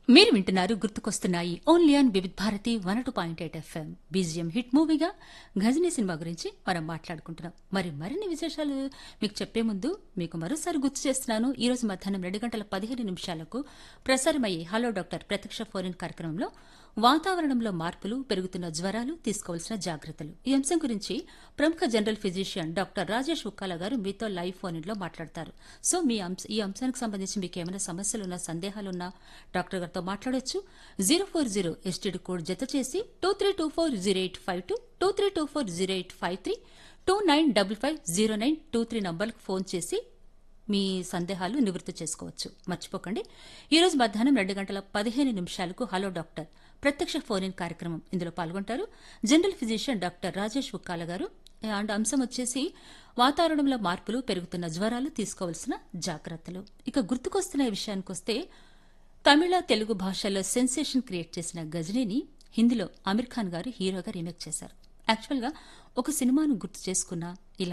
మీరు వింటున్నారు గుర్తుకొస్తున్నాయి only on Vividh Bharati one two point eight FM BGM hit మూవీగా గజనీ సినిమా గురించి మనం మాట్లాడుకుంటున్నాం మరి మరిన్ని విశేషాలు మీకు చెప్పే ముందు మీకు మరోసారి గుర్తు చేస్తున్నాను ఈ రోజు మధ్యాహ్నం రెండు గంటల పదిహేను నిమిషాలకు ప్రసారమయ్యే హలో డాక్టర్ ప్రత్యక్ష ఫోన్ కార్యక్రమంలో వాతావరణంలో మార్పులు పెరుగుతున్న జ్వరాలు తీసుకోవాల్సిన జాగ్రత్తలు ఈ అంశం గురించి ప్రముఖ general physician doctor Rajesh Ukkala గారు మీతో లైవ్ ఫోన్ లో మాట్లాడతారు సో మీ అంశ ఈ అంశానికి సంబంధించి మీకు ఏమైనా సమస్యలున్నా సందేహాలున్నా డాక్టర్ గారితో మాట్లాడొచ్చు zero four zero STD code జత చేసి two three two four zero eight five two two three two four zero eight five three two nine double five zero nine two three నంబర్లకు ఫోన్ చేసి మీ సందేహాలు నివృత్తి చేసుకోవచ్చు మర్చిపోకండి ఈ రోజు మధ్యాహ్నం రెండు గంటల పదిహేను నిమిషాలకు హలో డాక్టర్ ప్రత్యక్ష ఫోన్ ఇన్ కార్యక్రమం ఇందులో పాల్గొంటారు general physician doctor Rajesh Ukkala గారు అండ్ అంశం వచ్చేసి వాతావరణంలో మార్పులు పెరుగుతున్న జ్వరాలు తీసుకోవాల్సిన జాగ్రత్తలు ఇక గుర్తుకొస్తున్న విషయానికి వస్తే తమిళ తెలుగు భాషల్లో సెన్సేషన్ క్రియేట్ చేసిన గజనీని హిందీలో అమీర్ ఖాన్ గారు హీరోగా రీమేక్ చేశారు యాక్చువల్గా ఒక సినిమాను గుర్తు చేసుకున్న ఇలా